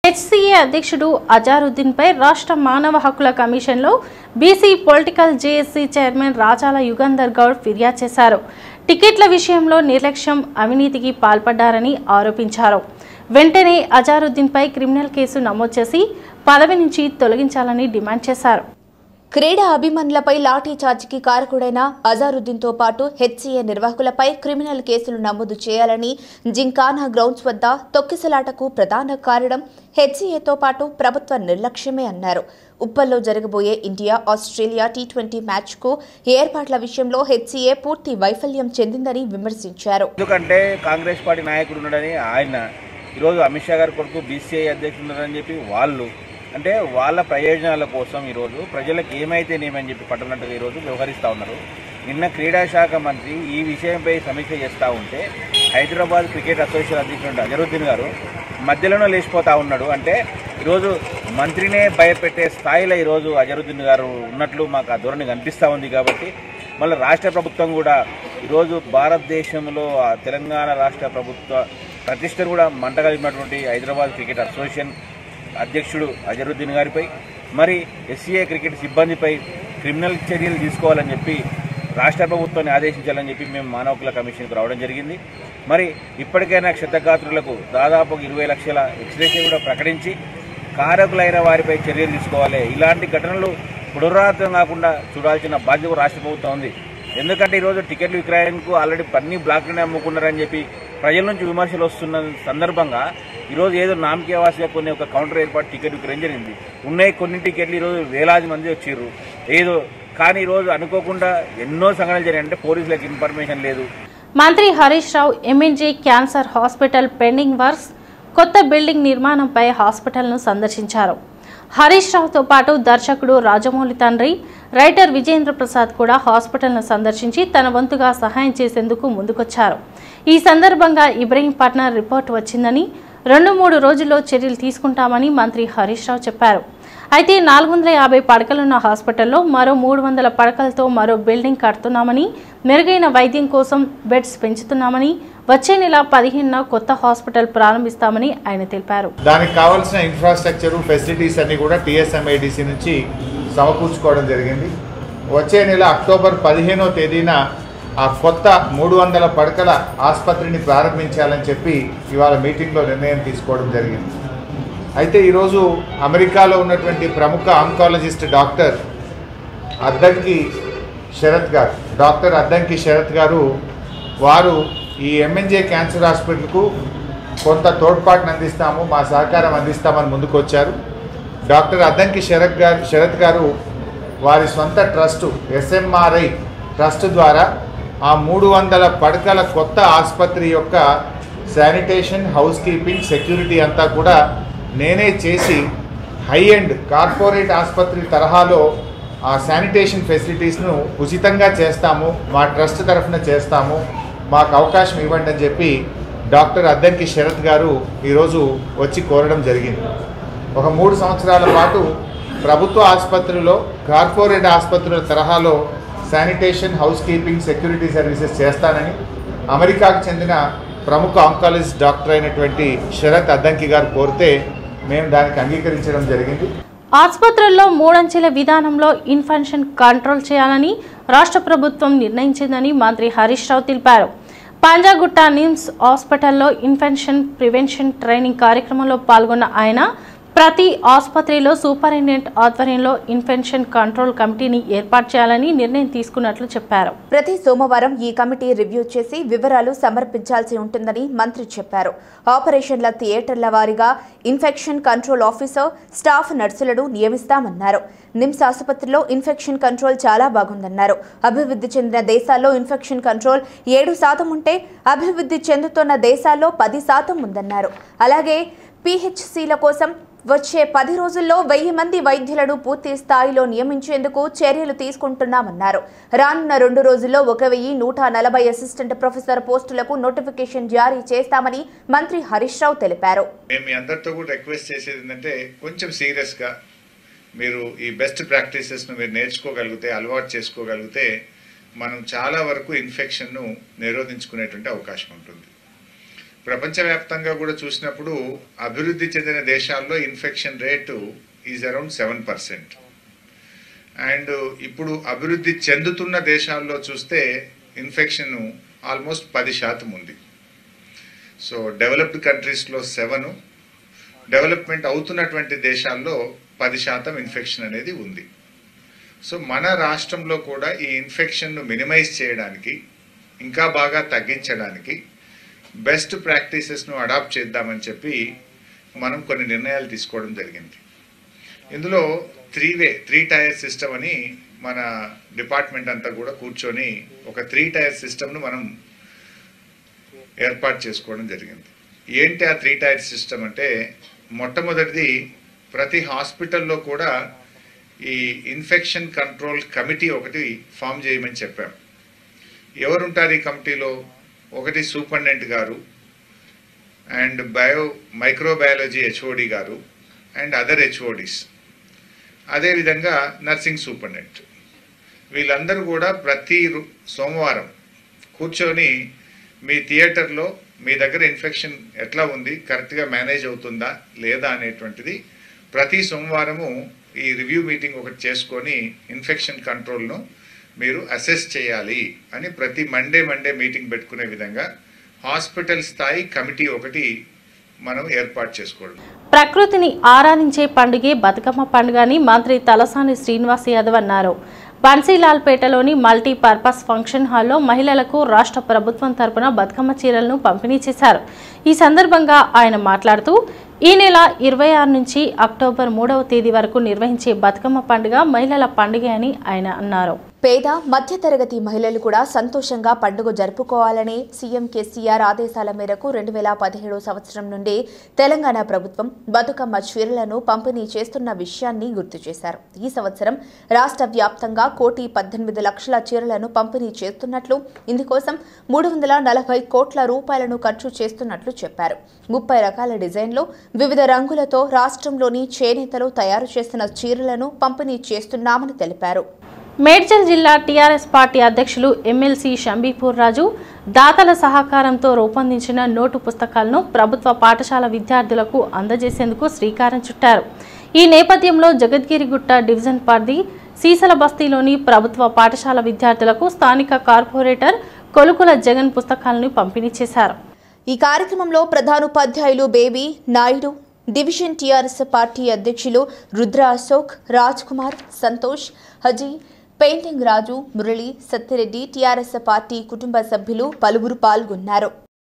HCA అధ్యక్షుడు అజారుద్దీన్పై రాష్ట్ర మానవ హక్కుల కమిషన్లో BC political JAC chairman Rajala Yugandhar Goud ఫిర్యాదు చేశారు టికెట్ల విషయంలో నిర్లక్ష్యం అవినీతికి పాల్పడ్డారని ఆరోపించారు వెంటనే అజారుద్దీన్పై క్రిమినల్ కేసు నమోదు చేసి పదవి నుంచి తొలగించాలని డిమాండ్ చేశారు క్రీడా అభిమానులపై లాఠీ చార్జికి కారకుడైన అజారుద్దీన్తో పాటు హెచ్సీఏ నిర్వాహకులపై క్రిమినల్ కేసులు నమోదు చేయాలని జింకానా గ్రౌండ్స్ వద్ద తొక్కిసలాటకు ప్రధాన కారణం హెచ్సీఏతో పాటు ప్రభుత్వ నిర్లక్ష్యమే అన్నారు ఉప్పల్లో జరగబోయే ఇండియా ఆస్ట్రేలియా టీ ట్వంటీ మ్యాచ్కు ఏర్పాట్ల విషయంలో హెచ్సీఏ పూర్తి వైఫల్యం చెందిందని విమర్శించారు ఎందుకంటే కాంగ్రెస్ పార్టీ నాయకుడు ఉన్నాడని ఆయన ఈరోజు అమిత్ షా గారి కొడుకు బీసీఐ అధ్యక్షుడు ఉన్నారని చెప్పి వాళ్ళు అంటే వాళ్ళ ప్రయోజనాల కోసం ఈరోజు ప్రజలకు ఏమైతే నేమని చెప్పి పట్టనట్టుగా ఈరోజు వ్యవహరిస్తూ ఉన్నారు నిన్న క్రీడా శాఖ మంత్రి ఈ విషయంపై సమీక్ష చేస్తూ ఉంటే హైదరాబాద్ క్రికెట్ అసోసియేషన్ అధ్యక్షుడు అజరుద్దీన్ గారు మధ్యలోనే లేచిపోతా ఉన్నాడు అంటే ఈరోజు మంత్రినే భయపెట్టే స్థాయిలో ఈరోజు అజరుద్దీన్ గారు ఉన్నట్లు మాకు ఆ ధోరణి కనిపిస్తూ ఉంది కాబట్టి మళ్ళీ రాష్ట్ర ప్రభుత్వం కూడా ఈరోజు భారతదేశంలో ఆ తెలంగాణ రాష్ట్ర ప్రభుత్వ ప్రతిష్టను కూడా మంటగలిగినటువంటి హైదరాబాద్ క్రికెట్ అసోసియేషన్ అధ్యక్షుడు అజరుద్దీన్ గారిపై మరి ఎస్సీఏ క్రికెట్ సిబ్బందిపై క్రిమినల్ చర్యలు తీసుకోవాలని చెప్పి రాష్ట్ర ప్రభుత్వాన్ని ఆదేశించాలని చెప్పి మేము మానవ హక్కుల కమిషన్కు రావడం జరిగింది మరి ఇప్పటికైనా క్షతగాత్రులకు దాదాపు ఇరవై లక్షల ఎక్స్రేషన్ కూడా ప్రకటించి కారకులైన వారిపై చర్యలు తీసుకోవాలి ఇలాంటి ఘటనలు పునరావృతం కాకుండా చూడాల్సిన బాధ్యత రాష్ట్ర ప్రభుత్వం ఉంది ఎందుకంటే ఈరోజు టికెట్ల విక్రయానికి ఆల్రెడీ అన్ని బ్లాక్లోనే అమ్ముకున్నారని చెప్పి ప్రజల నుంచి విమర్శలు వస్తున్న సందర్భంగా ఈరోజు ఏదో నామకేవాసిగా కొన్ని ఒక కౌంటర్ ఏర్పాటు టికెట్ విక్రయం జరిగింది ఉన్నాయి కొన్ని టికెట్లు ఈరోజు వేలాది మంది వచ్చారు ఏదో కానీ ఈరోజు అనుకోకుండా ఎన్నో సంఘటనలు జరిగాయి అంటే పోలీసులకు ఇన్ఫర్మేషన్ లేదు మంత్రి Harish Rao MNJ cancer hospital pending works కొత్త బిల్డింగ్ నిర్మాణంపై హాస్పిటల్ను సందర్శించారు హరీష్ రావుతో పాటు దర్శకుడు రాజమౌళి తండ్రి రైటర్ విజేంద్ర ప్రసాద్ కూడా హాస్పిటల్ను సందర్శించి తన వంతుగా సహాయం చేసేందుకు ముందుకొచ్చారు ఈ సందర్భంగా ఇబ్రహీంపట్నం రిపోర్ట్ వచ్చిందని రెండు మూడు రోజుల్లో చర్యలు తీసుకుంటామని మంత్రి హరీష్ రావు చెప్పారు అయితే నాలుగు వందల యాభై పడకలున్న హాస్పిటల్లో మరో మూడు వందల పడకలతో మరో బిల్డింగ్ కడుతున్నామని మెరుగైన వైద్యం కోసం బెడ్స్ పెంచుతున్నామని వచ్చే నెల పదిహేనున కొత్త హాస్పిటల్ ప్రారంభిస్తామని ఆయన తెలిపారు దానికి కావాల్సిన ఇన్ఫ్రాస్ట్రక్చర్ ఫెసిలిటీస్ అన్ని కూడా టీఎస్ఎంఐడిసి నుంచి సమకూర్చుకోవడం జరిగింది వచ్చే నెల అక్టోబర్ పదిహేనో తేదీన ఆ కొత్త మూడు వందల పడకల ఆసుపత్రిని ప్రారంభించాలని చెప్పి ఇవాళ మీటింగ్లో నిర్ణయం తీసుకోవడం జరిగింది అయితే ఈరోజు అమెరికాలో ఉన్నటువంటి ప్రముఖ ఆంకాలజిస్ట్ డాక్టర్ అద్దంకి శరత్ గారు డాక్టర్ అద్దంకి శరత్ గారు వారు ఈ ఎంఎన్జే క్యాన్సర్ హాస్పిటల్కు కొంత తోడ్పాటును అందిస్తాము మా సహకారం అందిస్తామని ముందుకు వచ్చారు డాక్టర్ అద్దంకి శరత్ గారు శరత్ గారు వారి సొంత ట్రస్ట్ ఎస్ఎంఆర్ఐ ట్రస్ట్ ద్వారా ఆ మూడు వందల పడకల కొత్త ఆసుపత్రి యొక్క శానిటేషన్ హౌస్ కీపింగ్ సెక్యూరిటీ అంతా కూడా నేనే చేసి హై ఎండ్ కార్పొరేట్ ఆసుపత్రి తరహాలో ఆ శానిటేషన్ ఫెసిలిటీస్ను ఉచితంగా చేస్తాము మా ట్రస్ట్ తరఫున చేస్తాము మాకు అవకాశం ఇవ్వండి అని చెప్పి డాక్టర్ అద్దంకి శరత్ గారు ఈరోజు వచ్చి కోరడం జరిగింది ఒక మూడు సంవత్సరాల పాటు ప్రభుత్వ ఆసుపత్రిలో కార్పొరేట్ ఆసుపత్రుల తరహాలో sanitation housekeeping security services చేస్తానని అమెరికాకు చెందిన ప్రముఖ ఆంకాలజిస్ట్ డాక్టర్ అయినటువంటి శరత్ అద్దంకి గారు కోరితే మేము దానికి అంగీకరించడం జరిగింది ఆసుపత్రుల్లో మూడంచెల విధానంలో ఇన్ఫెక్షన్ కంట్రోల్ చేయాలని రాష్ట్ర ప్రభుత్వం నిర్ణయించిందని మంత్రి హరీష్ రావు తెలిపారు పంజాగుట్ట నిమ్స్ హాస్పిటల్లో ఇన్ఫెక్షన్ ప్రివెన్షన్ ట్రైనింగ్ కార్యక్రమంలో పాల్గొన్న ఆయన ప్రతి ఆసుపత్రిలో సూపరింటెండెంట్ ఆధ్వర్యంలో ఇన్ఫెక్షన్ కంట్రోల్ కమిటీని ఏర్పాటు చేయాలని నిర్ణయం తీసుకున్నట్లు చెప్పారు ప్రతి సోమవారం ఈ కమిటీ రివ్యూ చేసి వివరాలు సమర్పించాల్సి ఉంటుందని మంత్రి చెప్పారు ఆపరేషన్ల థియేటర్ల వారీగా ఇన్ఫెక్షన్ కంట్రోల్ ఆఫీసర్ స్టాఫ్ నర్సులను నియమిస్తామన్నారు నిమ్స్ ఆసుపత్రిలో ఇన్ఫెక్షన్ కంట్రోల్ చాలా బాగుందన్నారు అభివృద్ధి చెందిన దేశాల్లో ఇన్ఫెక్షన్ కంట్రోల్ ఏడు శాతం ఉంటే అభివృద్ధి చెందుతున్న దేశాల్లో పది శాతం ఉందన్నారు అలాగే పిహెచ్సిల కోసం వచ్చే పది రోజుల్లో వెయ్యి మంది వైద్యులను పూర్తి స్థాయిలో నియమించేందుకు చర్యలు తీసుకుంటున్నామన్నారు రానున్న రెండు రోజుల్లో ఒక వెయ్యి నూట నలభై అసిస్టెంట్ ప్రొఫెసర్ పోస్టులకు నోటిఫికేషన్ జారీ చేస్తామని మంత్రి హరీష్ రావు తెలిపారు మేము మీ అందరితో కూడా రిక్వెస్ట్ చేసేది ఏంటంటే కొంచెం సీరియస్గా మీరు ఈ బెస్ట్ ప్రాక్టీసెస్ను మీరు నేర్చుకోగలిగితే అలవాటు చేసుకోగలిగితే మనం చాలా వరకు ఇన్ఫెక్షన్ను నిరోధించుకునేటువంటి అవకాశం ఉంటుంది ప్రపంచవ్యాప్తంగా కూడా చూసినప్పుడు అభివృద్ధి చెందిన దేశాల్లో ఇన్ఫెక్షన్ rate is around seven percent and ఇప్పుడు అభివృద్ధి చెందుతున్న దేశాల్లో చూస్తే ఇన్ఫెక్షన్ ఆల్మోస్ట్ పది శాతం ఉంది సో డెవలప్డ్ కంట్రీస్లో సెవెన్ డెవలప్మెంట్ అవుతున్నటువంటి దేశాల్లో పది శాతం ఇన్ఫెక్షన్ అనేది ఉంది సో మన రాష్ట్రంలో కూడా ఈ ఇన్ఫెక్షన్ను మినిమైజ్ చేయడానికి ఇంకా బాగా తగ్గించడానికి బెస్ట్ ప్రాక్టీసెస్ను అడాప్ట్ చేద్దామని చెప్పి మనం కొన్ని నిర్ణయాలు తీసుకోవడం జరిగింది ఇందులో three way three tier system అని మన డిపార్ట్మెంట్ అంతా కూడా కూర్చొని ఒక త్రీ టైర్ సిస్టమ్ను మనం ఏర్పాటు చేసుకోవడం జరిగింది ఏంటి ఆ త్రీ టైర్ సిస్టమ్ అంటే మొట్టమొదటిది ప్రతి హాస్పిటల్లో కూడా ఈ ఇన్ఫెక్షన్ కంట్రోల్ కమిటీ ఒకటి ఫామ్ చేయమని చెప్పాం ఎవరుంటారు ఈ కమిటీలో ఒకటి సూపరింటెండెంట్ గారు అండ్ బయో మైక్రోబయాలజీ హెచ్ఓడి గారు అండ్ అదర్ హెచ్ఓడిస్ అదేవిధంగా నర్సింగ్ సూపరింటెండెంట్ వీళ్ళందరూ కూడా ప్రతి రు- సోమవారం కూర్చొని మీ థియేటర్లో మీ దగ్గర ఇన్ఫెక్షన్ ఎట్లా ఉంది కరెక్ట్గా మేనేజ్ అవుతుందా లేదా అనేటువంటిది ప్రతి సోమవారము ఈ రివ్యూ మీటింగ్ ఒకటి చేసుకొని ఇన్ఫెక్షన్ కంట్రోల్ను మీరు అసెస్ చేయాలి అని ప్రతి మండే మండే మీటింగ్ పెట్టుకునే విధంగా హాస్పిటల్ స్థాయి కమిటీ ఒకటి మనం ఏర్పాటు చేసుకోవడం ప్రకృతిని ఆరాధించే పండుగే బతుకమ్మ పండుగ అని మంత్రి తలసాని శ్రీనివాస్ యాదవ్ అన్నారు బన్సీలాల్పేటలోని మల్టీపర్పస్ ఫంక్షన్ హాల్లో మహిళలకు రాష్ట్ర ప్రభుత్వం తరపున బతుకమ్మ చీరలను పంపిణీ చేశారు ఈ సందర్భంగా ఆయన మాట్లాడుతూ ఈ నెల ఇరవై ఆరు నుంచి అక్టోబర్ మూడవ తేదీ వరకు నిర్వహించే బతుకమ్మ పండుగ మహిళల పండుగ అని ఆయన అన్నారు పేద మధ్యతరగతి మహిళలు కూడా సంతోషంగా పండుగ జరుపుకోవాలని సీఎం కేసీఆర్ ఆదేశాల మేరకు రెండు వేల పదిహేడు సంవత్సరం నుండి తెలంగాణ ప్రభుత్వం బతుకమ్మ చీరలను పంపిణీ చేస్తున్న విషయాన్ని గుర్తు చేశారు ఈ సంవత్సరం రాష్ట్ర వ్యాప్తంగా కోటి పద్దెనిమిది లక్షల చీరలను పంపిణీ చేస్తున్నట్లు ఇందుకోసం మూడు వందల నలభై కోట్ల రూపాయలను ఖర్చు చేస్తున్నట్లు చెప్పారు ముప్పై రకాల డిజైన్లు వివిధ రంగులతో రాష్ట్రంలోని చేనేతలు తయారు చేస్తున్న చీరలను పంపిణీ చేస్తున్నామని తెలిపారు మేడ్చల్ జిల్లా టీఆర్ఎస్ పార్టీ అధ్యక్షులు ఎమ్మెల్సీ షంబీపూర్ రాజు దాతల సహకారంతో రూపొందించిన నోటు పుస్తకాలను ప్రభుత్వ పాఠశాల విద్యార్థులకు అందజేసేందుకు శ్రీకారం చుట్టారు ఈ నేపథ్యంలో జగద్గిరిగుట్ట డివిజన్ పరిధి సీసల బస్తీలోని ప్రభుత్వ పాఠశాల విద్యార్థులకు స్థానిక కార్పొరేటర్ కొలుకుల జగన్ పుస్తకాలను పంపిణీ చేశారు ఈ కార్యక్రమంలో ప్రధానోపాధ్యాయులు baby Naidu division TRS party అధ్యక్షులు Rudra Ashok Raj Kumar Santosh Haji painting Raju Murali Satyareddy TRS party కుటుంబ సభ్యులు పలువురు పాల్గొన్నారు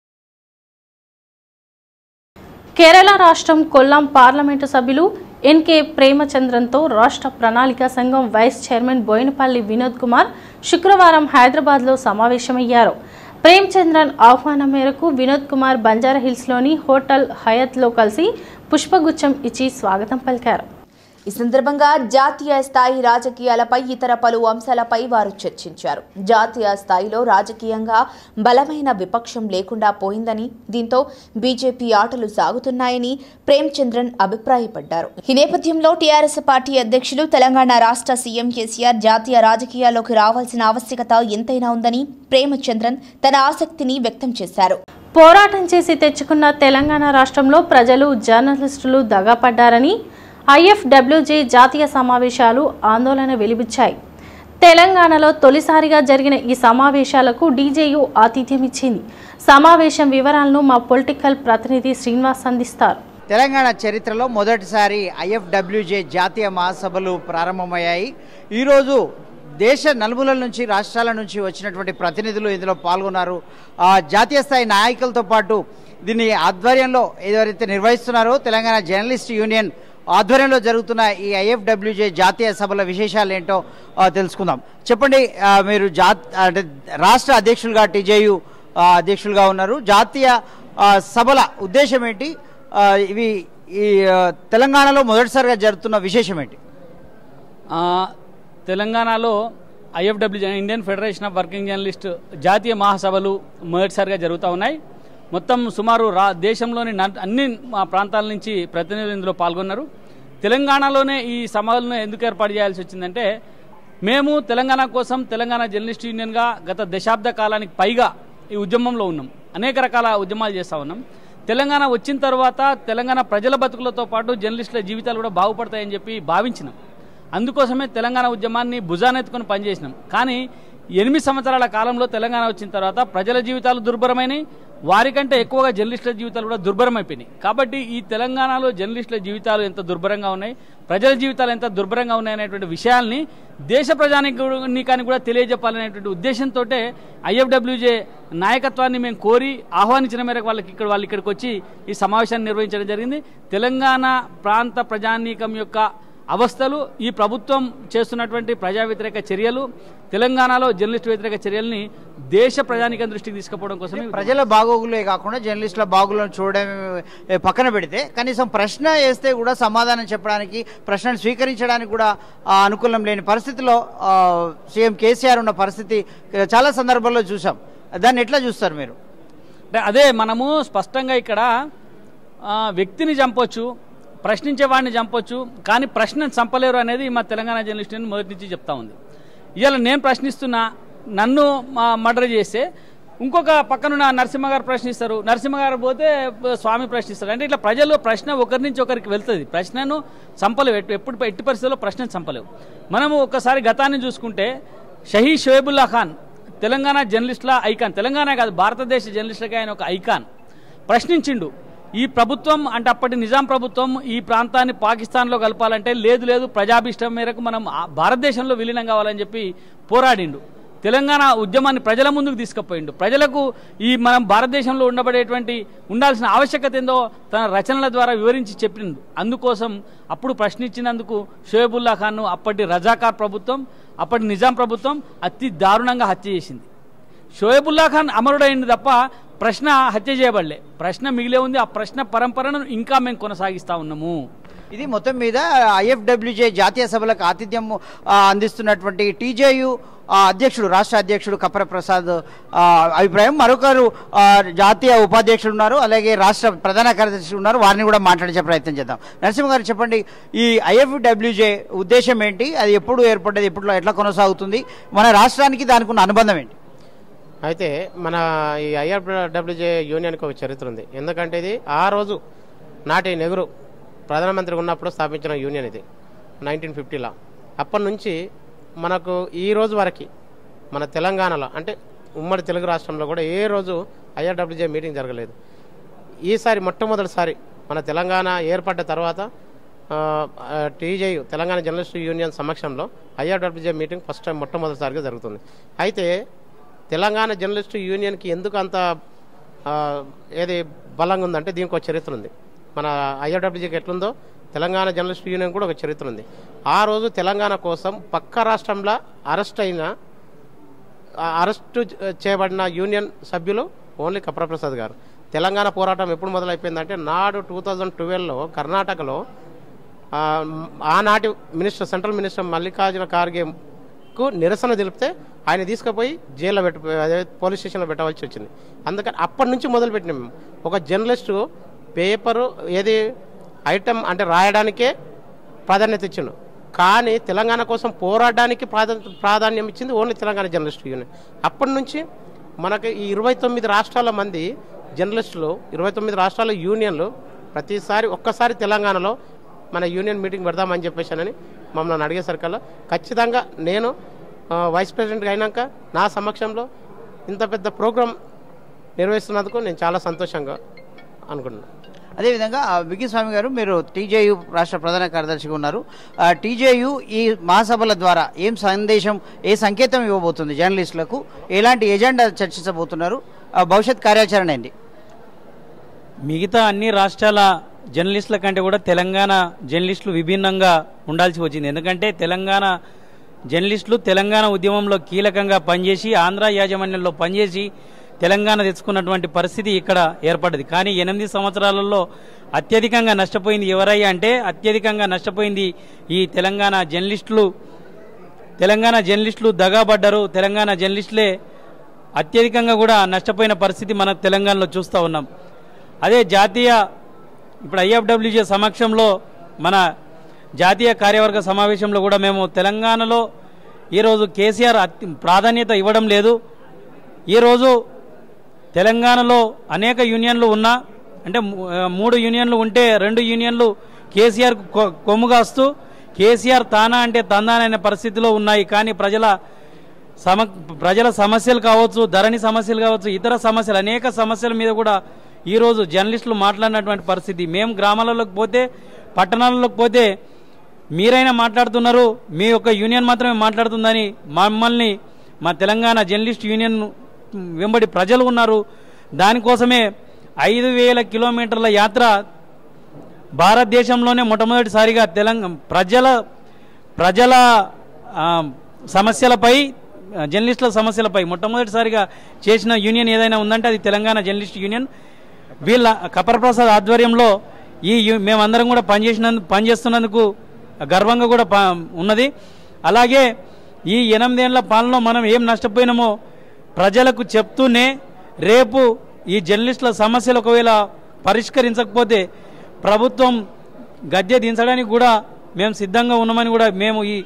కేరళ రాష్ట్రం కొల్లాం పార్లమెంటు సభ్యులు ఎన్కే ప్రేమచంద్రన్తో రాష్ట్ర ప్రణాళిక సంఘం వైస్ చైర్మన్ బోయినపల్లి వినోద్ కుమార్ శుక్రవారం హైదరాబాద్లో సమావేశమయ్యారు ప్రేమచంద్రన్ ఆహ్వానం మేరకు వినోద్ కుమార్ బంజారాహిల్స్లోని హోటల్ హయత్లో కలిసి పుష్పగుచ్చం ఇచ్చి స్వాగతం పలికారు ఈ సందర్భంగా జాతీయ స్థాయి రాజకీయాలపై ఇతర పలు అంశాలపై వారు చర్చించారు జాతీయ స్థాయిలో రాజకీయంగా బలమైన విపక్షం లేకుండా పోయిందని దీంతో బీజేపీ ఆటలు సాగుతున్నాయని ప్రేమ్చంద్రన్ అభిప్రాయపడ్డారు ఈ నేపథ్యంలో టీఆర్ఎస్ పార్టీ అధ్యక్షులు తెలంగాణ రాష్ట్ర సీఎం కేసీఆర్ జాతీయ రాజకీయాల్లోకి రావాల్సిన ఆవశ్యకత ఎంతైనా ఉందని ప్రేమచంద్రన్ తన ఆసక్తిని వ్యక్తం చేశారు పోరాటం చేసి తెచ్చుకున్న తెలంగాణ రాష్ట్రంలో ప్రజలు జర్నలిస్టులు దగాపడ్డారని ఐఎఫ్డబ్ల్యూజే జాతీయ సమావేశాలు ఆందోళన వెలిబుచ్చాయి తెలంగాణలో తొలిసారిగా జరిగిన ఈ సమావేశాలకు డీజేయు ఆతిథ్యం ఇచ్చింది సమావేశం వివరాలను మా పొలిటికల్ ప్రతినిధి శ్రీనివాస్ అందిస్తారు తెలంగాణ చరిత్రలో మొదటిసారి ఐఎఫ్డబ్ల్యూజే జాతీయ మహాసభలు ప్రారంభమయ్యాయి ఈరోజు దేశ నలుమూలల నుంచి రాష్ట్రాల నుంచి వచ్చినటువంటి ప్రతినిధులు ఇందులో పాల్గొన్నారు ఆ జాతీయ స్థాయి నాయకులతో పాటు దీన్ని ఆధ్వర్యంలో ఏదైతే నిర్వహిస్తున్నారో తెలంగాణ జర్నలిస్ట్ యూనియన్ ఆధ్వర్యంలో జరుగుతున్న ఈ ఐఎఫ్డబ్ల్యూజే జాతీయ సభల విశేషాలు ఏంటో ఆ, తెలుసుకుందాం చెప్పండి ఆ, మీరు జా అంటే రాష్ట్ర అధ్యక్షులుగా టీజేయు ఆ, అధ్యక్షులుగా ఉన్నారు జాతీయ ఆ, సభల ఉద్దేశం ఏంటి ఆ, ఇవి ఈ ఆ, తెలంగాణలో మొదటిసారిగా జరుగుతున్న విశేషం ఏంటి ఆ, తెలంగాణలో IFWJ Indian federation of working journalist జాతీయ మహాసభలు మొదటిసారిగా జరుగుతూ ఉన్నాయి మొత్తం సుమారు రా దేశంలోని న- అన్ని మా ప్రాంతాల నుంచి ప్రతినిధులు ఇందులో పాల్గొన్నారు తెలంగాణలోనే ఈ సభలను ఎందుకు ఏర్పాటు చేయాల్సి వచ్చిందంటే మేము తెలంగాణ కోసం తెలంగాణ జర్నలిస్ట్ యూనియన్గా గత దశాబ్ద కాలానికి పైగా ఈ ఉద్యమంలో ఉన్నాం అనేక రకాల ఉద్యమాలు చేస్తూ ఉన్నాం తెలంగాణ వచ్చిన తర్వాత తెలంగాణ ప్రజల బతుకులతో పాటు జర్నలిస్టుల జీవితాలు కూడా బాగుపడతాయని చెప్పి భావించినాం అందుకోసమే తెలంగాణ ఉద్యమాన్ని భుజానెత్తుకొని పనిచేసినాం కానీ ఎనిమిది సంవత్సరాల కాలంలో తెలంగాణ వచ్చిన తర్వాత ప్రజల జీవితాలు దుర్భరమైనవి వారికంటే ఎక్కువగా జర్నలిస్టుల జీవితాలు కూడా దుర్భరమైపోయినాయి కాబట్టి ఈ తెలంగాణలో జర్నలిస్టుల జీవితాలు ఎంత దుర్భరంగా ఉన్నాయి ప్రజల జీవితాలు ఎంత దుర్భరంగా ఉన్నాయి అనేటువంటి విషయాల్ని దేశ ప్రజానీకానికి కూడా తెలియజెప్పాలనేటువంటి ఉద్దేశంతో ఐఎఫ్డబ్ల్యూజే నాయకత్వాన్ని మేము కోరి ఆహ్వానించిన మేరకు వాళ్ళకి ఇక్కడ వాళ్ళు ఇక్కడికి వచ్చి ఈ సమావేశాన్ని నిర్వహించడం జరిగింది తెలంగాణ ప్రాంత ప్రజానీకం యొక్క అవస్థలు ఈ ప్రభుత్వం చేస్తున్నటువంటి ప్రజా వ్యతిరేక చర్యలు తెలంగాణలో జర్నలిస్టు వ్యతిరేక చర్యల్ని దేశ ప్రజానీకం దృష్టికి తీసుకుపోవడం కోసమే ప్రజల బాగోగులే కాకుండా జర్నలిస్టుల బాగోగులను చూడడం ఏ, పక్కన పెడితే కనీసం ప్రశ్న వేస్తే కూడా సమాధానం చెప్పడానికి ప్రశ్నను స్వీకరించడానికి కూడా ఆ, అనుకూలం లేని పరిస్థితిలో ఆ, సీఎం కేసీఆర్ ఉన్న పరిస్థితి ఆ, చాలా సందర్భాల్లో చూసాం దాన్ని ఎట్లా చూస్తారు మీరు అంటే అదే మనము స్పష్టంగా ఇక్కడ ఆ, వ్యక్తిని చంపొచ్చు ప్రశ్నించే వాడిని చంపొచ్చు కానీ ప్రశ్నను చంపలేరు అనేది మా తెలంగాణ జర్నలిస్ట్ యూనియన్ మొదటి నుంచి చెప్తా ఉంది ఇవాళ నేను ప్రశ్నిస్తున్నా నన్ను మర్డర్ చేస్తే ఇంకొక పక్కనున్న నరసింహ గారు ప్రశ్నిస్తారు నరసింహ గారు పోతే స్వామి ప్రశ్నిస్తారు అంటే ఇట్లా ప్రజలు ప్రశ్న ఒకరి నుంచి ఒకరికి వెళ్తుంది ప్రశ్నను చంపలేవు ఎట్టు- ఎప్పుడు ఎట్టి పరిస్థితుల్లో ప్రశ్నను చంపలేవు మనము ఒకసారి గతాన్ని చూసుకుంటే షహీ షోయబుల్లా ఖాన్ తెలంగాణ జర్నలిస్టుల ఐకాన్ తెలంగాణ కాదు భారతదేశ జర్నలిస్టులకి ఆయన ఒక ఐకాన్ ప్రశ్నించిండు ఈ ప్రభుత్వం అంటే అప్పటి నిజాం ప్రభుత్వం ఈ ప్రాంతాన్ని పాకిస్తాన్లో కలపాలంటే లేదు లేదు ప్రజాభిష్టం మేరకు మనం ఆ భారతదేశంలో విలీనం కావాలని చెప్పి పోరాడిండు తెలంగాణ ఉద్యమాన్ని ప్రజల ముందుకు తీసుకుపోయిండు ప్రజలకు ఈ మనం భారతదేశంలో ఉండబడేటువంటి ఉండాల్సిన ఆవశ్యకత ఏందో తన రచనల ద్వారా వివరించి చెప్పిండు అందుకోసం అప్పుడు ప్రశ్నించినందుకు షోయబుల్లా ఖాన్ను అప్పటి రజాకార్ ప్రభుత్వం అప్పటి నిజాం ప్రభుత్వం అతి దారుణంగా హత్య చేసింది షోయబుల్లా ఖాన్ అమరుడైంది తప్ప ప్రశ్న హత్య చేయబడలే ప్రశ్న మిగిలే ఉంది ఆ ప్రశ్న పరంపరను ఇంకా మేము కొనసాగిస్తా ఉన్నాము ఇది మొత్తం మీద ఐఎఫ్డబ్ల్యూజే జాతీయ సభలకు ఆతిథ్యం ఆ, అందిస్తున్నటువంటి టీజేయు ఆ, అధ్యక్షుడు రాష్ట్ర అధ్యక్షుడు కపర ప్రసాద్ ఆ, అభిప్రాయం మరొకరు ఆ, జాతీయ ఉపాధ్యక్షుడు ఉన్నారు అలాగే రాష్ట్ర ప్రధాన కార్యదర్శి ఉన్నారు వారిని కూడా మాట్లాడించే ప్రయత్నం చేద్దాం నరసింహ గారు చెప్పండి ఈ ఐఎఫ్డబ్ల్యూజే ఉద్దేశం ఏంటి అది ఎప్పుడు ఏర్పడ్డది ఎప్పుడు ఎట్లా కొనసాగుతుంది మన రాష్ట్రానికి దానికి ఉన్న అనుబంధం ఏంటి అయితే మన ఈ ఐఆర్డబ్ల్యూజే యూనియన్కి ఒక చరిత్ర ఉంది ఎందుకంటే ఇది ఆ రోజు నాటి నెహ్రూ ప్రధానమంత్రి ఉన్నప్పుడు స్థాపించిన యూనియన్ ఇది నైన్టీన్ ఫిఫ్టీలో అప్పటి నుంచి మనకు ఈ రోజు వరకు మన తెలంగాణలో అంటే ఉమ్మడి తెలుగు రాష్ట్రంలో కూడా ఏ రోజు ఐఆర్డబ్ల్యూజే మీటింగ్ జరగలేదు ఈసారి మొట్టమొదటిసారి మన తెలంగాణ ఏర్పడ్డ తర్వాత టీజేయు తెలంగాణ జర్నలిస్టు యూనియన్ సమక్షంలో ఐఆర్డబ్ల్యూజే మీటింగ్ ఫస్ట్ టైం మొట్టమొదటిసారిగా జరుగుతుంది అయితే తెలంగాణ జర్నలిస్టు యూనియన్కి ఎందుకు అంత ఆ, ఏది బలంగా ఉందంటే దీనికి ఒక చరిత్ర ఉంది మన ఐఆర్డబ్ల్యూజీకి ఎట్లుందో తెలంగాణ జర్నలిస్టు యూనియన్ కూడా ఒక చరిత్ర ఉంది ఆ రోజు తెలంగాణ కోసం పక్క రాష్ట్రంలో అరెస్ట్ అయిన ఆ అరెస్టు చేయబడిన యూనియన్ సభ్యులు ఓన్లీ కప్రప్రసాద్ గారు తెలంగాణ పోరాటం ఎప్పుడు మొదలైపోయిందంటే నాడు టూ థౌజండ్ ట్వెల్వ్లో కర్ణాటకలో ఆ, ఆనాటి మినిస్టర్ సెంట్రల్ మినిస్టర్ మల్లికార్జున ఖార్గేకు నిరసన తెలిపితే ఆయన తీసుకుపోయి జైల్లో పెట్ట అదే పోలీస్ స్టేషన్లో పెట్టవలసి వచ్చింది అందుకని అప్పటి నుంచి మొదలుపెట్టినాం మేము ఒక జర్నలిస్టు పేపరు ఏది ఐటమ్ అంటే రాయడానికే ప్రాధాన్యత ఇచ్చిండు కానీ తెలంగాణ కోసం పోరాడడానికి ప్రాధాన్యత ప్రాధాన్యం ఇచ్చింది ఓన్లీ తెలంగాణ జర్నలిస్ట్ యూనియన్ అప్పటి నుంచి మనకి ఈ ఇరవై తొమ్మిది రాష్ట్రాల మంది జర్నలిస్టులు ఇరవై తొమ్మిది రాష్ట్రాల యూనియన్లు ప్రతిసారి ఒక్కసారి తెలంగాణలో మన యూనియన్ మీటింగ్ పెడదామని చెప్పేసానని మమ్మల్ని అడిగేసరికల్లా ఖచ్చితంగా నేను ఆ, వైస్ ప్రెసిడెంట్గా అయినాక నా సమక్షంలో ఇంత పెద్ద ప్రోగ్రాం నిర్వహిస్తున్నందుకు నేను చాలా సంతోషంగా అనుకుంటున్నాను అదేవిధంగా ఆ, వికి స్వామి గారు మీరు టీజేయు రాష్ట్ర ప్రధాన కార్యదర్శిగా ఉన్నారు ఆ, టీజేయు ఈ మహాసభల ద్వారా ఏం సందేశం ఏ సంకేతం ఇవ్వబోతుంది జర్నలిస్టులకు ఎలాంటి ఎజెండా చర్చించబోతున్నారు ఆ, భవిష్యత్ కార్యాచరణ ఏంటి మిగతా అన్ని రాష్ట్రాల జర్నలిస్టుల కంటే కూడా తెలంగాణ జర్నలిస్టులు విభిన్నంగా ఉండాల్సి వచ్చింది ఎందుకంటే తెలంగాణ జర్నలిస్టులు తెలంగాణ ఉద్యమంలో కీలకంగా పనిచేసి ఆంధ్ర యాజమాన్యంలో పనిచేసి తెలంగాణ తెచ్చుకున్నటువంటి పరిస్థితి ఇక్కడ ఏర్పడ్డది కానీ ఎనిమిది సంవత్సరాలలో అత్యధికంగా నష్టపోయింది ఎవరయ్యా అంటే అత్యధికంగా నష్టపోయింది ఈ తెలంగాణ జర్నలిస్టులు తెలంగాణ జర్నలిస్టులు దగాబడ్డారు తెలంగాణ జర్నలిస్టులే అత్యధికంగా కూడా నష్టపోయిన పరిస్థితి మన తెలంగాణలో చూస్తూ ఉన్నాం అదే జాతీయ ఇప్పుడు ఐఎఫ్డబ్ల్యూజే సమక్షంలో మన జాతీయ కార్యవర్గ సమావేశంలో కూడా మేము తెలంగాణలో ఈరోజు కేసీఆర్ అతి ప్రాధాన్యత ఇవ్వడం లేదు ఈరోజు తెలంగాణలో అనేక యూనియన్లు ఉన్నా అంటే ము- ఆ, మూడు యూనియన్లు ఉంటే రెండు యూనియన్లు కేసీఆర్ కొ- కొమ్ముగాస్తూ కేసీఆర్ తానా అంటే తందాన అనే పరిస్థితిలో ఉన్నాయి కానీ ప్రజల సమ ప్రజల సమస్యలు కావచ్చు ధరణి సమస్యలు కావచ్చు ఇతర సమస్యలు అనేక సమస్యల మీద కూడా ఈరోజు జర్నలిస్టులు మాట్లాడినటువంటి పరిస్థితి మేము గ్రామాలలోకి పోతే పట్టణాలలోకి పోతే మీరైనా మాట్లాడుతున్నారు మీ యొక్క యూనియన్ మాత్రమే మాట్లాడుతుందని మమ్మల్ని మా తెలంగాణ జర్నలిస్ట్ యూనియన్ వెంబడి ప్రజలు ఉన్నారు దానికోసమే ఐదు వేల కిలోమీటర్ల యాత్ర భారతదేశంలోనే మొట్టమొదటిసారిగా తెలంగాణ ప్రజల ప్రజల ఆ, సమస్యలపై ఆ, జర్నలిస్టుల సమస్యలపై మొట్టమొదటిసారిగా చేసిన యూనియన్ ఏదైనా ఉందంటే అది తెలంగాణ జర్నలిస్ట్ యూనియన్ వీళ్ళ కపర్ ప్రసాద్ ఆధ్వర్యంలో ఈ యు- మేమందరం కూడా పనిచేసినందుకు పనిచేస్తున్నందుకు గర్వంగా కూడా ప- ఉన్నది అలాగే ఈ ఎనిమిదేళ్ల పాలనలో మనం ఏం నష్టపోయినామో ప్రజలకు చెప్తూనే రేపు ఈ జర్నలిస్టుల సమస్యలు ఒకవేళ పరిష్కరించకపోతే ప్రభుత్వం గద్దె దించడానికి కూడా మేము సిద్ధంగా ఉన్నామని కూడా మేము ఈ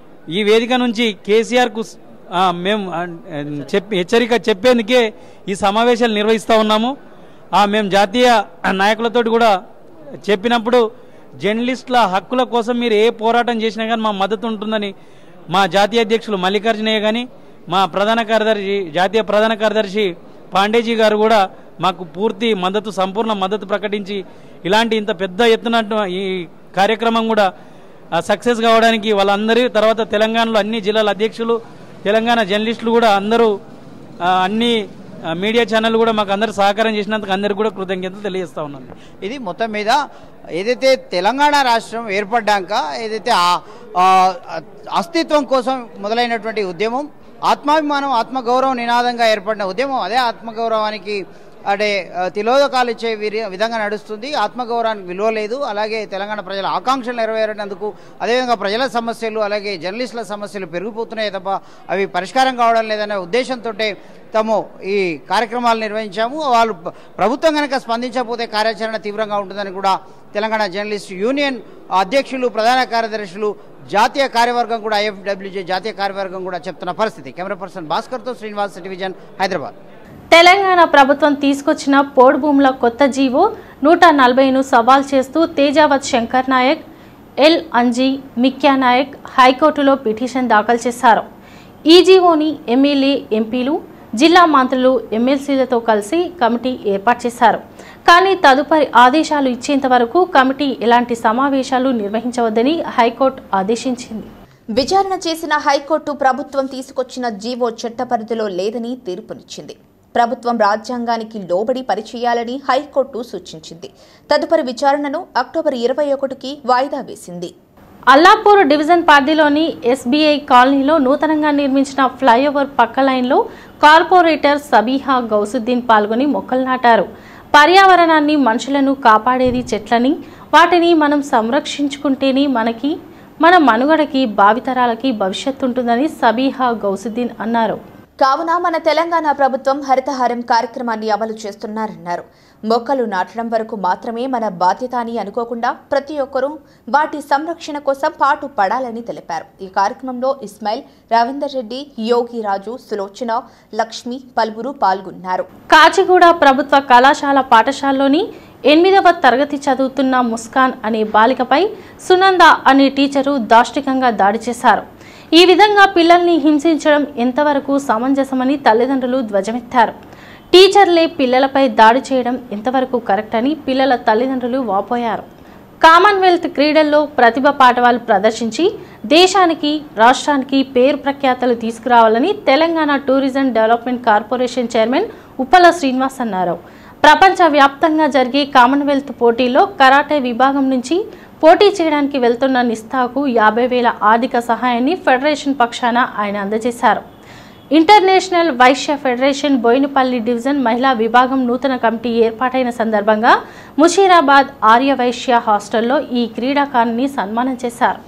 ఈ వేదిక నుంచి కేసీఆర్కు స్- ఆ, మేము ఆ, చెప్పి హెచ్చరిక చెప్పేందుకే ఈ సమావేశాలు నిర్వహిస్తూ ఉన్నాము ఆ, మేము జాతీయ నాయకులతో కూడా చెప్పినప్పుడు జర్నలిస్టుల హక్కుల కోసం మీరు ఏ పోరాటం చేసినా కానీ మా మద్దతు ఉంటుందని మా జాతీయ అధ్యక్షులు మల్లికార్జునయ్య కానీ మా ప్రధాన కార్యదర్శి జాతీయ ప్రధాన కార్యదర్శి పాండేజీ గారు కూడా మాకు పూర్తి మద్దతు సంపూర్ణ మద్దతు ప్రకటించి ఇలాంటి ఇంత పెద్ద ఎత్తున ఈ కార్యక్రమం కూడా సక్సెస్ కావడానికి వాళ్ళందరి తర్వాత తెలంగాణలో అన్ని జిల్లాల అధ్యక్షులు తెలంగాణ జర్నలిస్టులు కూడా అందరూ ఆ, అన్ని ఆ, మీడియా ఛానల్ కూడా మాకు అందరూ సహకారం చేసినందుకు అందరికీ కూడా కృతజ్ఞతలు తెలియజేస్తా ఉన్నాను ఇది మొత్తం మీద ఏదైతే తెలంగాణ రాష్ట్రం ఏర్పడ్డాక ఏదైతే ఆ- ఆ అస్తిత్వం కోసం మొదలైనటువంటి ఉద్యమం ఆత్మాభిమానం ఆత్మగౌరవం నినాదంగా ఏర్పడిన ఉద్యమం అదే ఆత్మగౌరవానికి అంటే ఆ, తిలోదకాలు ఇచ్చే విరి- విధంగా నడుస్తుంది ఆత్మగౌరవానికి విలువ లేదు అలాగే తెలంగాణ ప్రజల ఆకాంక్షలు నెరవేరినందుకు అదేవిధంగా ప్రజల సమస్యలు అలాగే జర్నలిస్టుల సమస్యలు పెరిగిపోతున్నాయి తప్ప అవి పరిష్కారం కావడం లేదనే ఉద్దేశంతో తాము ఈ కార్యక్రమాలు నిర్వహించాము వాళ్ళు ప్ర- ప్రభుత్వం కనుక స్పందించకపోతే కార్యాచరణ తీవ్రంగా ఉంటుందని కూడా తెలంగాణ జర్నలిస్ట్ యూనియన్ అధ్యక్షులు ప్రధాన కార్యదర్శులు జాతీయ కార్యవర్గం కూడా ఐఎఫ్డబ్ల్యూజే జాతీయ కార్యవర్గం కూడా చెప్తున్న పరిస్థితి కెమెరా పర్సన్ భాస్కర్తో శ్రీనివాస్ టెలివిజన్ హైదరాబాద్ తెలంగాణ ప్రభుత్వం తీసుకొచ్చిన పోడు భూముల కొత్త జీవో నూట నలభైను సవాల్ చేస్తూ తేజావత్ శంకర్ నాయక్ ఎల్ అంజీ మిక్యా నాయక్ హైకోర్టులో పిటిషన్ దాఖలు చేశారు ఈ జీవోని ఎమ్మెల్యే ఎంపీలు జిల్లా మంత్రులు ఎమ్మెల్సీలతో కలిసి కమిటీ ఏర్పాటు చేశారు కానీ తదుపరి ఆదేశాలు ఇచ్చేంత వరకు కమిటీ ఎలాంటి సమావేశాలు నిర్వహించవద్దని హైకోర్టు ఆదేశించింది విచారణ చేసిన హైకోర్టు ప్రభుత్వం తీసుకొచ్చిన జీవో చట్ట పరిధిలో లేదని తీర్పునిచ్చింది ప్రభుత్వం రాజ్యాంగానికి లోబడి పనిచేయాలని హైకోర్టు సూచించింది తదుపరి విచారణను అక్టోబర్ ఇరవై ఒకటికి వాయిదా వేసింది అల్లాపూర్ డివిజన్ పరిధిలోని ఎస్బీఐ కాలనీలో నూతనంగా నిర్మించిన ఫ్లైఓవర్ పక్క లైన్లో కార్పొరేటర్ సబీహా గౌసుద్దీన్ పాల్గొని మొక్కలు నాటారు పర్యావరణాన్ని మనుషులను కాపాడేది చెట్లని వాటిని మనం సంరక్షించుకుంటేనే మనకి మన మనుగడకి భావితరాలకి భవిష్యత్తు ఉంటుందని సబీహా గౌసుద్దీన్ అన్నారు కావున మన తెలంగాణ ప్రభుత్వం హరితహారం కార్యక్రమాన్ని అమలు చేస్తున్నారన్నారు మొక్కలు నాటడం వరకు మాత్రమే మన బాధ్యత అని అనుకోకుండా ప్రతి ఒక్కరూ వాటి సంరక్షణ కోసం పాటు పడాలని తెలిపారు ఈ కార్యక్రమంలో ఇస్మాయిల్ రవీందర్ రెడ్డి యోగి రాజు సులోచన లక్ష్మి పలువురు పాల్గొన్నారు కాచిగూడ ప్రభుత్వ కళాశాల పాఠశాలలోని ఎనిమిదవ తరగతి చదువుతున్న ముస్కాన్ అనే బాలికపై సునంద అనే టీచరు దాష్టికంగా దాడి చేశారు ఈ విధంగా పిల్లల్ని హింసించడం ఎంతవరకు సమంజసమని తల్లిదండ్రులు ధ్వజమెత్తారు టీచర్లే పిల్లలపై దాడి చేయడం ఎంతవరకు కరెక్ట్ అని పిల్లల తల్లిదండ్రులు వాపోయారు కామన్వెల్త్ క్రీడల్లో ప్రతిభ పాఠవాలు ప్రదర్శించి దేశానికి రాష్ట్రానికి పేరు ప్రఖ్యాతలు తీసుకురావాలని Telangana tourism development corporation chairman Uppala Srinivas అన్నారు ప్రపంచ వ్యాప్తంగా జరిగే కామన్వెల్త్ పోటీలో కరాటే విభాగం నుంచి పోటీ చేయడానికి వెళ్తున్న నిస్తాకు యాభై వేల ఆర్థిక సహాయాన్ని ఫెడరేషన్ పక్షాన ఆయన అందజేశారు international Vaishya federation Boinapally division మహిళా విభాగం నూతన కమిటీ ఏర్పాటైన సందర్భంగా ముషీరాబాద్ ఆర్య వైశ్య హాస్టల్లో ఈ క్రీడాకారుని సన్మానం చేశారు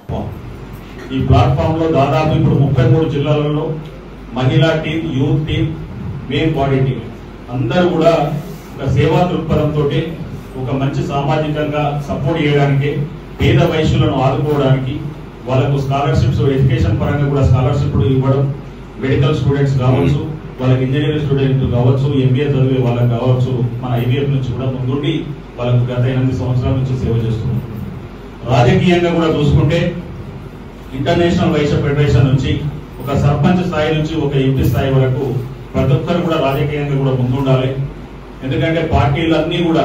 ఈ ప్లాట్ఫామ్ లో దాదాపు ఇప్పుడు ముప్పై మూడు జిల్లాలలో మహిళా team youth team main body team అందరూ కూడా ఒక సేవా దృక్పథంతో ఒక మంచి సామాజికంగా సపోర్ట్ చేయడానికి పేద వయసులను ఆదుకోవడానికి వాళ్ళకు స్కాలర్షిప్స్ ఎడ్యుకేషన్ పరంగా కూడా స్కాలర్షిప్ ఇవ్వడం మెడికల్ స్టూడెంట్స్ కావచ్చు వాళ్ళకి ఇంజనీరింగ్ స్టూడెంట్ కావచ్చు ఎంబీఏ చదివే వాళ్ళకి కావచ్చు మన ఐవీఎఫ్ నుంచి కూడా ముందుండి వాళ్ళకు గత ఎనిమిది సంవత్సరాల నుంచి సేవ చేస్తున్నాం రాజకీయంగా కూడా చూసుకుంటే ఇంటర్నేషనల్ వైశ్య ఫెడరేషన్ నుంచి ఒక సర్పంచ్ స్థాయి నుంచి ఒక ఎంపీ స్థాయి వరకు ప్రతి ఒక్కరు కూడా రాజకీయంగా కూడా ముందుండాలి ఎందుకంటే పార్టీలన్నీ కూడా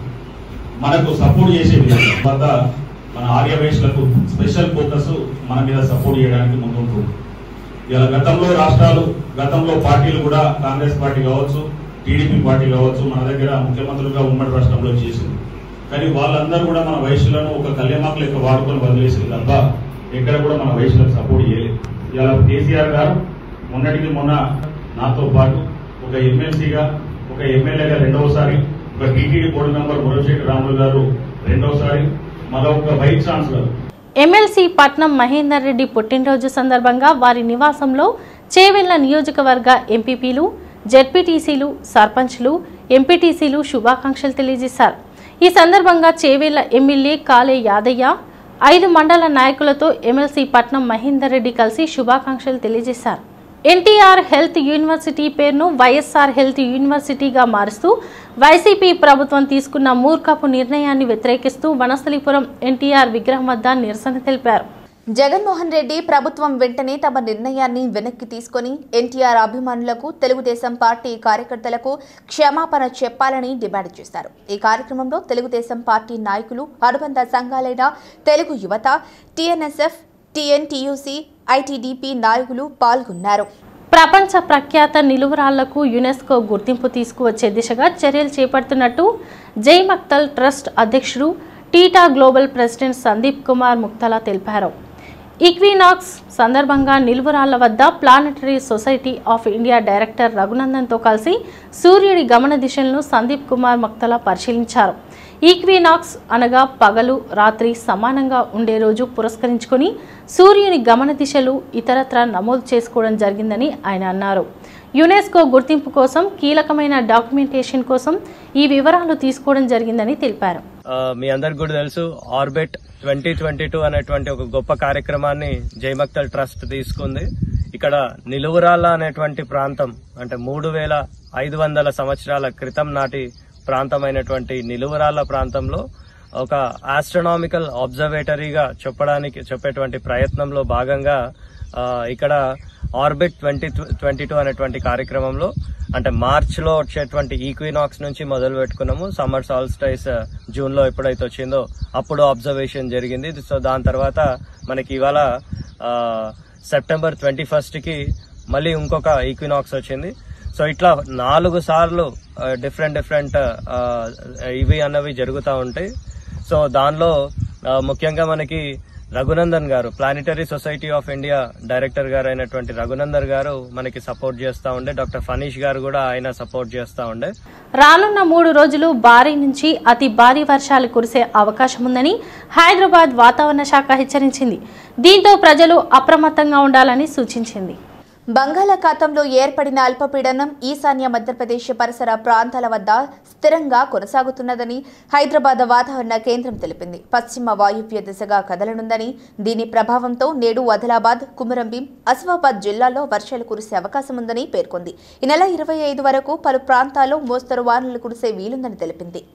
మనకు సపోర్ట్ చేసే విధంగా తర్వాత మన ఆర్య వైశ్యులకు స్పెషల్ ఫోకస్ మన మీద సపోర్ట్ చేయడానికి ముందుంటుంది ఇలా గతంలో రాష్ట్రాలు గతంలో పార్టీలు కూడా కాంగ్రెస్ పార్టీ కావచ్చు టీడీపీ పార్టీ కావచ్చు మన దగ్గర ముఖ్యమంత్రులుగా ఉమ్మడి రాష్ట్రంలో చేసింది కానీ వాళ్ళందరూ కూడా మన వయసులను ఒక కళ్యామాకు లెక్క వాడుకొని వదిలేసింది తప్ప ఎక్కడ కూడా మన వయసులకు సపోర్ట్ చేయలేదు ఇలా కేసీఆర్ గారు మొన్నటికి మొన్న నాతో పాటు ఒక ఎమ్మెల్సీగా ఒక ఎమ్మెల్యేగా రెండవసారి ఒక TTD board member Murashekhara Ramulu garu రెండవసారి మరో ఒక వైస్ ఛాన్సలర్ ఎమ్మెల్సీ పట్నం మహేందర్ రెడ్డి పుట్టినరోజు సందర్భంగా వారి నివాసంలో చేవెళ్ల నియోజకవర్గ ఎంపీపీలు జెడ్పీటీసీలు సర్పంచ్లు ఎంపీటీసీలు శుభాకాంక్షలు తెలియజేశారు ఈ సందర్భంగా చేవెళ్ల ఎమ్మెల్యే కాలే యాదయ్య ఐదు మండల నాయకులతో ఎమ్మెల్సీ పట్నం మహేందర్ రెడ్డి కలిసి శుభాకాంక్షలు తెలియజేశారు ఎన్టీఆర్ హెల్త్ యూనివర్సిటీ పేరును వైఎస్ఆర్ హెల్త్ యూనివర్సిటీగా మారుస్తూ వైసీపీ ప్రభుత్వం తీసుకున్న మూర్ఖపు నిర్ణయాన్ని వ్యతిరేకిస్తూ వనస్థలిపురం ఎన్టీఆర్ విగ్రహం వద్ద నిరసన తెలిపారు జగన్మోహన్ రెడ్డి ప్రభుత్వం వెంటనే తమ నిర్ణయాన్ని వెనక్కి తీసుకొని ఎన్టీఆర్ అభిమానులకు తెలుగుదేశం పార్టీ కార్యకర్తలకు క్షమాపణ చెప్పాలని డిమాండ్ చేశారు ఈ కార్యక్రమంలో తెలుగుదేశం పార్టీ నాయకులు అనుబంధ సంఘాలైన తెలుగు యువత టీఎన్ఎస్ఎఫ్ టీఎన్టీయూసీ ఐటీడీపీ నాయకులు పాల్గొన్నారు ప్రపంచ ప్రఖ్యాత నిలువరాళ్లకు యునెస్కో గుర్తింపు తీసుకువచ్చే దిశగా చర్యలు చేపడుతున్నట్టు జై మక్తల్ ట్రస్ట్ అధ్యక్షుడు TITA global president Sandeep Kumar Makthala తెలిపారు ఈక్వినాక్స్ సందర్భంగా నిలువరాళ్ల వద్ద planetary society of India director రఘునందన్తో కలిసి సూర్యుడి గమన దిశలను సందీప్ కుమార్ మక్తలా పరిశీలించారు ఈక్వినాక్స్ అనగా పగలు రాత్రి సమానంగా ఉండే రోజు పురస్కరించుకొని సూర్యుని గమన దిశలు ఇతరత్ర నమోదు చేసుకోవడం జరిగిందని ఆయన అన్నారు యునెస్కో గుర్తింపు కోసం కీలకమైన డాక్యుమెంటేషన్ కోసం ఈ వివరాలు తీసుకోవడం జరిగిందని తెలిపారు ఆ, మీ అందరికి కూడా తెలుసు ఆర్బిట్ ట్వంటీ ట్వంటీ టూ అనేటువంటి ఒక గొప్ప కార్యక్రమాన్ని జయమక్తల్ ట్రస్ట్ తీసుకుంది ఇక్కడ నిలువురాళ్ళ అనేటువంటి ప్రాంతం అంటే మూడు వేల ఐదు వందల సంవత్సరాల క్రితం నాటి ప్రాంతమైనటువంటి నిలువురాళ్ళ ప్రాంతంలో ఒక ఆస్ట్రనామికల్ అబ్జర్వేటరీగా చెప్పడానికి చెప్పేటువంటి ప్రయత్నంలో భాగంగా ఆ, ఇక్కడ ఆర్బిట్ ట్వంటీ ట్వంటీ టూ అనేటువంటి కార్యక్రమంలో అంటే మార్చ్ లో వచ్చేటువంటి ఈక్వినాక్స్ నుంచి మొదలు పెట్టుకున్నాము సమ్మర్ సాల్స్టైస్ జూన్ లో ఎప్పుడైతే వచ్చిందో అప్పుడు అబ్జర్వేషన్ జరిగింది సో దాని తర్వాత మనకి ఇవాళ ఆ, సెప్టెంబర్ ట్వంటీ ఫస్ట్ కి మళ్ళీ ఇంకొక ఈక్వినాక్స్ వచ్చింది సో ఇట్లా నాలుగు సార్లు డిఫరెంట్ డిఫరెంట్ ఇవి అన్నవి జరుగుతూ ఉంటాయి సో దానిలో ఆ, ముఖ్యంగా మనకి Raghunandan garu planetary society of India director గారు అయినటువంటి రఘునందన్ గారు మనకి సపోర్ట్ చేస్తా ఉండే డాక్టర్ ఫనీష్ గారు కూడా ఆయన సపోర్ట్ చేస్తా ఉండే రానున్న మూడు రోజులు భారీ నుంచి అతి భారీ వర్షాలు కురిసే అవకాశం ఉందని హైదరాబాద్ వాతావరణ శాఖ హెచ్చరించింది దీంతో ప్రజలు అప్రమత్తంగా ఉండాలని సూచించింది బంగాళాఖాతంలో ఏర్పడిన అల్పపీడనం ఈశాన్య మధ్యప్రదేశ్ పరిసర ప్రాంతాల వద్ద స్థిరంగా కొనసాగుతున్నదని హైదరాబాద్ వాతావరణ కేంద్రం తెలిపింది పశ్చిమ వాయువ్య దిశగా కదలనుందని దీని ప్రభావంతో నేడు ఆదిలాబాద్ కుమరంభీం ఆసిఫాబాద్ జిల్లాల్లో వర్షాలు కురిసే అవకాశం ఉందని పేర్కొంది ఈ నెల ఇరవై ఐదు వరకు పలు ప్రాంతాల్లో మోస్తరు వానలు కురిసే వీలుందని తెలిపింది